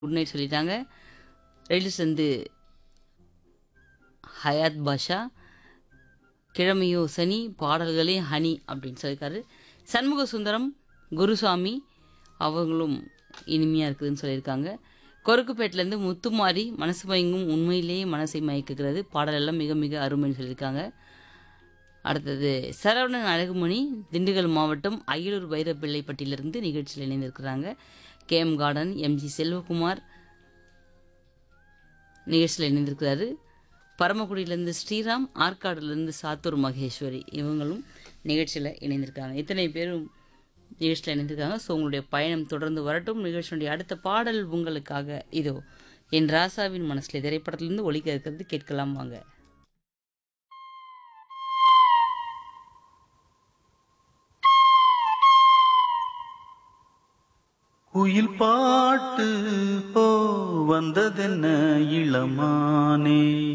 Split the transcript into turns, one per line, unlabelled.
good night சொல்லிட்டாங்க ரயில் சந்து Hyatt பாஷா கிழமையோ சனி பாடல்களே ஹனி அப்படின்னு சொல்லியிருக்காரு சண்முக சுந்தரம் குருசாமி அவங்களும் இனிமையாக இருக்குதுன்னு சொல்லியிருக்காங்க கொருக்குப்பேட்டிலேருந்து முத்துமாரி மனசு மயங்கும் உண்மையிலேயே மனசை மயக்குகிறது பாடலெல்லாம் மிக மிக அருமைன்னு சொல்லியிருக்காங்க அடுத்தது சரவணன் அழகுமணி திண்டுக்கல் மாவட்டம் அய்யலூர் வைரப்பிள்ளைப்பட்டியிலிருந்து நிகழ்ச்சியில் இணைந்திருக்கிறாங்க கேஎம் கார்டன் எம்ஜி செல்வகுமார் நிகழ்ச்சியில் இணைந்திருக்கிறாரு பரமக்குடியிலேருந்து ஸ்ரீராம் ஆற்காடுலேருந்து சாத்தூர் மகேஸ்வரி இவங்களும் நிகழ்ச்சியில் இணைந்திருக்காங்க இத்தனை பேரும் நிகழ்ச்சியில் இணைந்திருக்காங்க ஸோ உங்களுடைய பயணம் தொடர்ந்து வரட்டும் நிகழ்ச்சியுடைய அடுத்த பாடல் உங்களுக்காக இதோ என் ராசாவின் மனசில் திரைப்படத்திலிருந்து ஒலிக்க இருக்கிறது கேட்கலாம் வாங்க
குயில் பாட்டு ஓ வந்ததென்ன இளமானே